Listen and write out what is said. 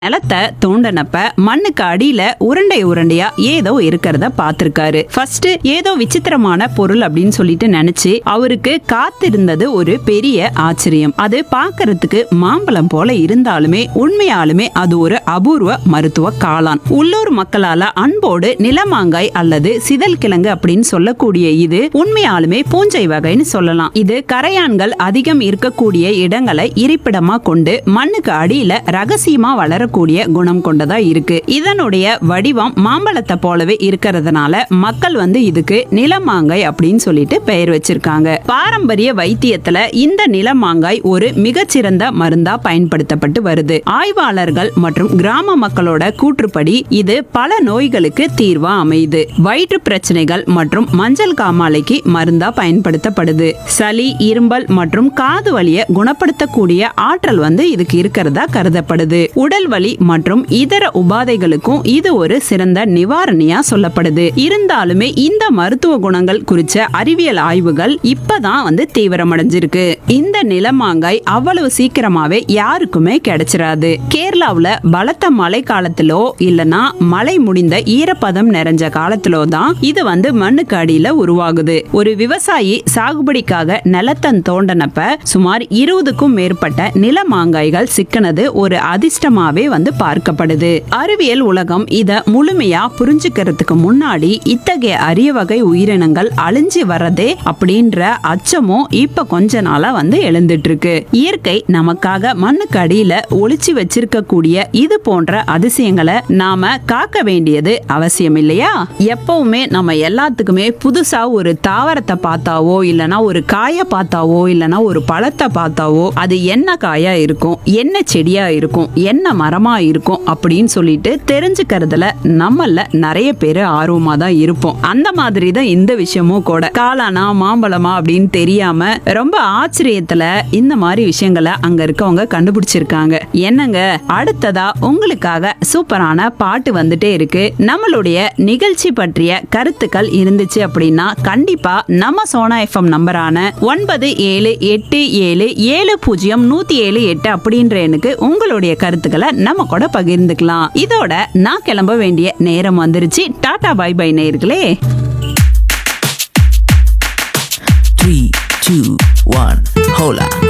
நிலத்தை தோண்டனப்ப மண்ணுக்கு அடியில உருண்டை உருண்டையா ஏதோ இருக்கிறத பார்த்திருக்காரு ஃபர்ஸ்ட் ஏதோ விசித்திரமான பொருள் அப்படின்னு சொல்லிட்டு நினைச்சு அவருக்கு காத்திருந்தது ஒரு பெரிய ஆச்சரியம் அது பார்க்கிறதுக்கு மாம்பழம் போல இருந்தாலுமே உண்மையாலுமே அது ஒரு அபூர்வ மருத்துவ காளான் உள்ளூர் மக்களால அன்போடு நிலமாங்காய் அல்லது சிதல் கிழங்கு அப்படின்னு சொல்லக்கூடிய இது உண்மையாலுமே பூஞ்சை வகைன்னு சொல்லலாம் இது கரையான்கள் அதிகம் இருக்கக்கூடிய இடங்களை இருப்பிடமா கொண்டு மண்ணுக்கு அடியில ரகசியமா வளரக்கூடிய குணம் கொண்டதா இருக்கு இதனுடைய வடிவம் மாம்பழத்தை போலவே இருக்கிறதுனால மக்கள் வந்து இதுக்கு நிலமாங்காய் அப்படின்னு சொல்லிட்டு பெயர் வச்சிருக்காங்க பாரம்பரிய வைத்தியத்துல இந்த நிலமாங்காய் ஒரு மிகச்சிறந்த மருந்தா பயன்படுத்தப்பட்டு வருது ஆய்வாளர்கள் மற்றும் கிராம மக்களோட கூற்றுப்படி இது பல நோய்களுக்கு தீர்வா அமையுது வயிற்று பிரச்சனைகள் மற்றும் மஞ்சள் காமாலைக்கு மருந்தா பயன்படுத்தப்படுது சளி இரும்பல் மற்றும் காது வலியை குணப்படுத்தக்கூடிய ஆற்றல் வந்து இதுக்கு இருக்கிறதா கருதப்படுது உடல் வலி மற்றும் இதர உபாதைகளுக்கும் இது ஒரு சிறந்த நிவாரணியா சொல்லப்படுது இருந்தாலுமே இந்த மருத்துவ குணங்கள் குறிச்ச அறிவியல் ஆய்வுகள் இப்பதான் வந்து தீவிரமடைஞ்சிருக்கு இந்த நிலமாங்காய் அவ்வளவு சீக்கிரமாவே யாருக்குமே கிடைச்சிராது கேரளாவுல பலத்த மழை காலத்திலோ இல்லனா மழை முடிந்த ஈரப்பதம் நிறைஞ்ச காலத்திலோ தான் இது வந்து மண்ணுக்கு அடியில உருவாகுது ஒரு விவசாயி சாகுபடிக்காக நிலத்தன் தோண்டனப்ப சுமார் இருபதுக்கும் மேற்பட்ட நில மாங்காய்கள் சிக்கனது ஒரு அதிர்ஷ்டமாவே வந்து பார்க்கப்படுது அறிவியல் உலகம் இத முழுமையா புரிஞ்சுக்கிறதுக்கு முன்னாடி இத்தகைய அரிய வகை உயிரினங்கள் அழிஞ்சு வரதே அப்படின்ற அச்சமும் இப்ப கொஞ்ச நாளா வந்து எழுந்துட்டு இருக்கு இயற்கை நமக்காக மண்ணுக்கு அடியில ஒளிச்சு வச்சிருக்கக்கூடிய இது போன்ற அதிசயங்களை நாம காக்க வேண்டியது அவசியம் இல்லையா எப்பவுமே நம்ம எல்லாத்துக்குமே புதுசா ஒரு தாவரத்தை பார்த்தாவோ இல்லனா ஒரு காயை பார்த்தாவோ இல்லனா ஒரு பழத்தை பார்த்தாவோ அது என்ன காயா இருக்கும் என்ன செடியா இருக்கும் என்ன மரமா இருக்கும் அப்படின்னு சொல்லிட்டு தெரிஞ்சுக்கிறதுல நம்மள நிறைய பேர் ஆர்வமா தான் இருப்போம் அந்த மாதிரி தான் இந்த விஷயமும் கூட காளானா மாம்பழமா அப்படின்னு தெரியாம ரொம்ப ஆச்சரியத்துல இந்த மாதிரி விஷயங்களை அங்க இருக்கவங்க கண்டுபிடிச்சிருக்காங்க என்னங்க அடுத்ததா உங்களுக்காக சூப்பரான பாட்டு வந்துட்டே இருக்கு நம்மளுடைய நிகழ்ச்சி பற்றிய கருத்துக்கள் இருந்துச்சு அப்படின்னா கண்டிப்பா நம்ம சோனா எஃப்எம் நம்பரான ஒன்பது ஏழு எட்டு ஏழு ஏழு பூஜ்ஜியம் நூத்தி ஏழு எட்டு அப்படின்ற எண்ணுக்கு உங்களுடைய கருத்துக்களை நம்ம கூட பகிர்ந்துக்கலாம் இதோட நான் கிளம்ப வேண்டிய நேரம் வந்துருச்சு டாடா பை பை நேயர்களே Three, two, one, hola.